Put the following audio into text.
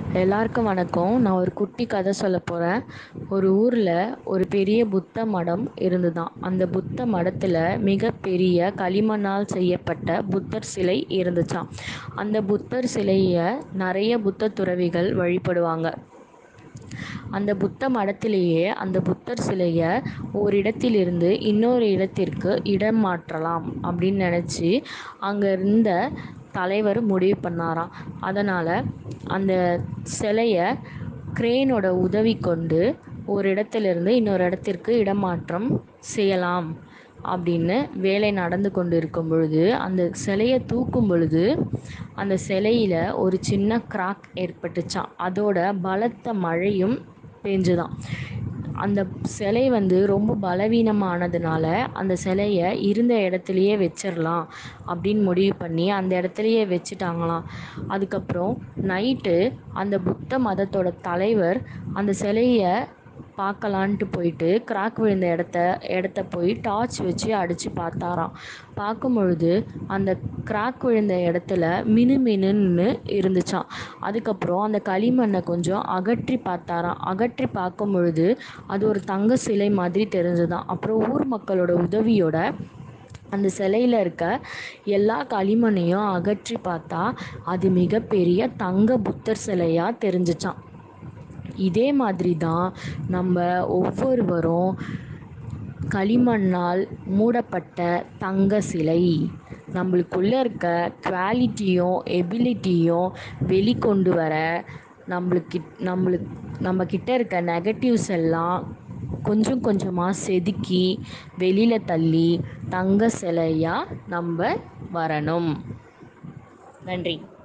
எல்லாருக்கும் வணக்கம் நான் ஒரு குட்டி கதை சொல்ல போகிறேன் ஒரு ஊரில் ஒரு பெரிய புத்த மடம் இருந்துதான் அந்த புத்த மடத்தில் மிகப்பெரிய களிமண்ணால் செய்யப்பட்ட புத்தர் சிலை இருந்துச்சாம் அந்த புத்தர் சிலையை நிறைய புத்த துறவிகள் வழிபடுவாங்க அந்த புத்த மடத்திலேயே அந்த புத்தர் சிலையை ஒரு இடத்திலிருந்து இன்னொரு இடத்திற்கு இடம் மாற்றலாம் அப்படின்னு நினச்சி அங்கே இருந்த தலைவர் முடிவு பண்ணாராம் அதனால் அந்த சிலையை கிரேனோட உதவி கொண்டு ஒரு இடத்திலிருந்து இன்னொரு இடத்திற்கு இடமாற்றம் செய்யலாம் அப்படின்னு வேலை நடந்து கொண்டு இருக்கும் பொழுது அந்த சிலையை தூக்கும் பொழுது அந்த சிலையில் ஒரு சின்ன கிராக் ஏற்பட்டுச்சாம் அதோட பலத்த மழையும் பெஞ்சுதான் அந்த சிலை வந்து ரொம்ப பலவீனமானதுனால அந்த சிலையை இருந்த இடத்துலையே வச்சிடலாம் அப்படின்னு முடிவு பண்ணி அந்த இடத்துலையே வச்சுட்டாங்களாம் அதுக்கப்புறம் நைட்டு அந்த புத்த மதத்தோட தலைவர் அந்த சிலையை பார்க்கலான்ட்டு போயிட்டு கிராக் விழுந்த இடத்த இடத்த போய் டார்ச் வச்சு அடித்து பார்த்தாராம் பார்க்கும் பொழுது அந்த கிராக் விழுந்த இடத்துல மினுமினுன்னு இருந்துச்சாம் அதுக்கப்புறம் அந்த களிமண்ணை கொஞ்சம் அகற்றி பார்த்தாராம் அகற்றி பார்க்கும் பொழுது அது ஒரு தங்க சிலை மாதிரி தெரிஞ்சுதான் அப்புறம் ஊர் மக்களோட உதவியோட அந்த சிலையில் இருக்க எல்லா களிமண்ணையும் அகற்றி பார்த்தா அது மிகப்பெரிய தங்க புத்தர் சிலையாக தெரிஞ்சிச்சாம் இதே மாதிரி தான் நம்ம ஒவ்வொருவரும் களிமண்ணால் மூடப்பட்ட தங்க சிலை நம்மளுக்குள்ளே இருக்க குவாலிட்டியும் எபிலிட்டியும் வெளிக்கொண்டு வர நம்மளுக்கு நம்மளுக்கு நம்மக்கிட்ட இருக்க நெகட்டிவ்ஸ் எல்லாம் கொஞ்சம் கொஞ்சமாக செதுக்கி வெளியில் தள்ளி தங்க சிலையாக நம்ம வரணும் நன்றி